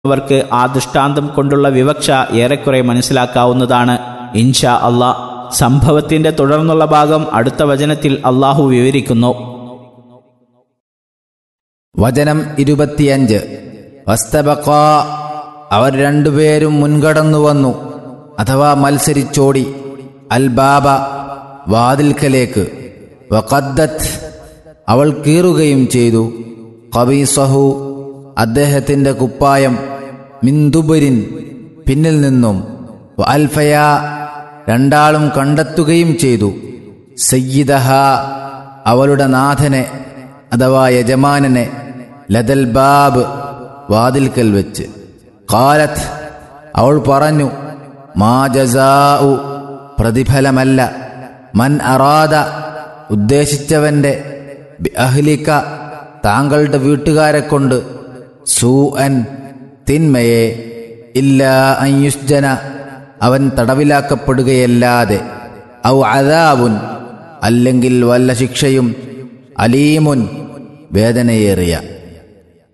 അവർക്ക് ആ ദൃഷ്ടാന്തം കൊണ്ടുള്ള വിവക്ഷ ഏറെക്കുറെ മനസ്സിലാക്കാവുന്നതാണ് ഇൻഷാ അള്ളാ സംഭവത്തിന്റെ തുടർന്നുള്ള ഭാഗം അടുത്ത വചനത്തിൽ അള്ളാഹു വിവരിക്കുന്നു വചനം ഇരുപത്തിയഞ്ച് വസ്തബക്കാ അവർ രണ്ടുപേരും മുൻകടന്നു വന്നു അഥവാ മത്സരിച്ചോടി അൽ ബാബ വാതിൽക്കലേക്ക് വഖദ്ദത്ത് അവൾ കീറുകയും ചെയ്തു കബീസഹു അദ്ദേഹത്തിൻ്റെ കുപ്പായം മിന്ദുബരിൻ പിന്നിൽ നിന്നും വ അൽഫയ രണ്ടാളും കണ്ടെത്തുകയും ചെയ്തു സയ്യിദഹ അവളുടെ നാഥനെ അഥവാ യജമാനനെ ലതൽ ബാബ് വാതിൽക്കൽ വെച്ച് കാലത്ത് അവൾ പറഞ്ഞു മാ ജസാഉ പ്രതിഫലമല്ല മൻ അറാദ ഉദ്ദേശിച്ചവന്റെ ബി അഹ്ലിക താങ്കളുടെ വീട്ടുകാരെ കൊണ്ട് സൂ അൻ തിന്മയെ ഇല്ല അയുഷ്ജന അവൻ തടവിലാക്കപ്പെടുകയല്ലാതെ ഔ അദാബുൻ അല്ലെങ്കിൽ വല്ല ശിക്ഷയും അലീമുൻ വേദനയേറിയ